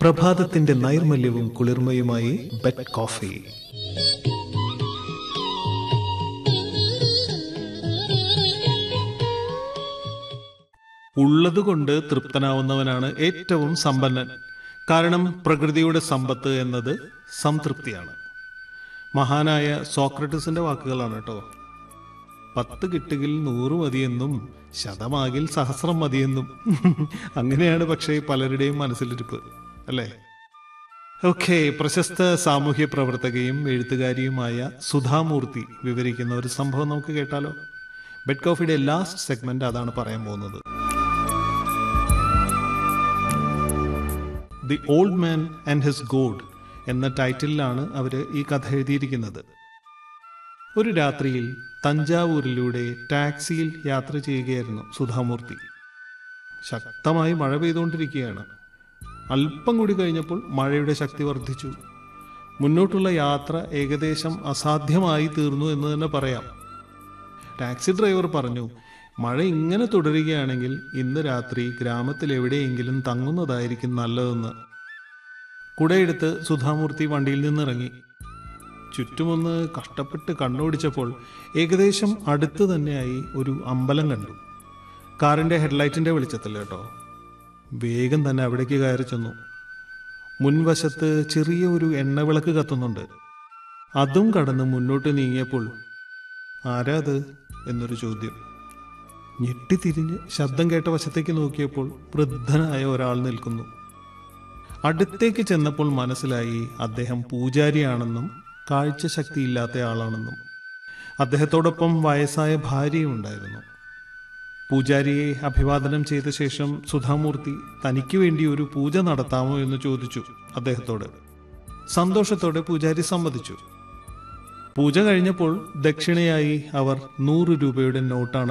പ്രഭാതത്തിന്റെ നൈർമല്യവും കുളിർമയുമായി bet coffee ഉള്ളതുകൊണ്ട് തൃപ്തനാവുന്നവനാണ് ഏറ്റവും സമ്പന്നൻ കാരണം പ്രകൃതിയുടെ സമ്പത്ത് എന്നത് സംതൃപ്തിയാണ് മഹാനായ സോക്രട്ടസിന്റെ വാക്കുകളാണ് കേട്ടോ പത്ത് കിട്ടുകിൽ നൂറ് മതിയെന്നും ശതമാകിൽ സഹസ്രം മതിയെന്നും അങ്ങനെയാണ് പക്ഷേ പലരുടെയും മനസ്സിലിരിപ്പ് അല്ലേ ഓക്കെ പ്രശസ്ത സാമൂഹ്യ പ്രവർത്തകയും എഴുത്തുകാരിയുമായ സുധാമൂർത്തി വിവരിക്കുന്ന ഒരു സംഭവം നമുക്ക് കേട്ടാലോ ബെഡ് കോഫിയുടെ ലാസ്റ്റ് സെഗ്മെന്റ് അതാണ് പറയാൻ പോകുന്നത് the old man and his god എന്ന ടൈറ്റിലാണ് അവർ ഈ കഥ എഴുതിയിരിക്കുന്നത് ഒരു രാത്രിയിൽ തഞ്ചാവൂരിലൂടെ ടാക്സിയിൽ യാത്ര ചെയ്യുകയായിരുന്നു സുധാമൂർത്തി ശക്തമായി മഴ പെയ്തുകൊണ്ടിരിക്കുകയാണ് അല്പം കൂടി കഴിഞ്ഞപ്പോൾ മഴയുടെ ശക്തി വർദ്ധിച്ചു മുന്നോട്ടുള്ള യാത്ര ഏകദേശം അസാധ്യമായി തീർന്നു എന്ന് തന്നെ പറയാം ടാക്സി ഡ്രൈവർ പറഞ്ഞു മഴ ഇങ്ങനെ തുടരുകയാണെങ്കിൽ ഇന്ന് രാത്രി ഗ്രാമത്തിൽ എവിടെയെങ്കിലും തങ്ങുന്നതായിരിക്കും നല്ലതെന്ന് കുടയെടുത്ത് സുധാമൂർത്തി വണ്ടിയിൽ നിന്നിറങ്ങി ചുറ്റുമൊന്ന് കഷ്ടപ്പെട്ട് കണ്ണോടിച്ചപ്പോൾ ഏകദേശം അടുത്ത് തന്നെയായി ഒരു അമ്പലം കണ്ടു കാറിന്റെ ഹെഡ്ലൈറ്റിന്റെ വെളിച്ചത്തിൽ കേട്ടോ വേഗം തന്നെ അവിടേക്ക് കയറി ചെന്നു മുൻവശത്ത് ചെറിയ ഒരു എണ്ണവിളക്ക് കത്തുന്നുണ്ട് അതും കടന്ന് മുന്നോട്ട് നീങ്ങിയപ്പോൾ ആരാ അത് എന്നൊരു ചോദ്യം ഞെട്ടിത്തിരിഞ്ഞ് ശബ്ദം കേട്ട വശത്തേക്ക് നോക്കിയപ്പോൾ വൃദ്ധനായ ഒരാൾ നിൽക്കുന്നു അടുത്തേക്ക് ചെന്നപ്പോൾ മനസ്സിലായി അദ്ദേഹം പൂജാരിയാണെന്നും കാഴ്ചശക്തി ഇല്ലാത്ത ആളാണെന്നും അദ്ദേഹത്തോടൊപ്പം വയസ്സായ ഭാര്യയും ഉണ്ടായിരുന്നു പൂജാരിയെ അഭിവാദനം ചെയ്ത ശേഷം സുധാമൂർത്തി തനിക്ക് വേണ്ടി ഒരു പൂജ നടത്താമോ എന്ന് ചോദിച്ചു അദ്ദേഹത്തോട് സന്തോഷത്തോടെ പൂജാരി സമ്മതിച്ചു പൂജ കഴിഞ്ഞപ്പോൾ ദക്ഷിണയായി അവർ നൂറ് രൂപയുടെ നോട്ടാണ്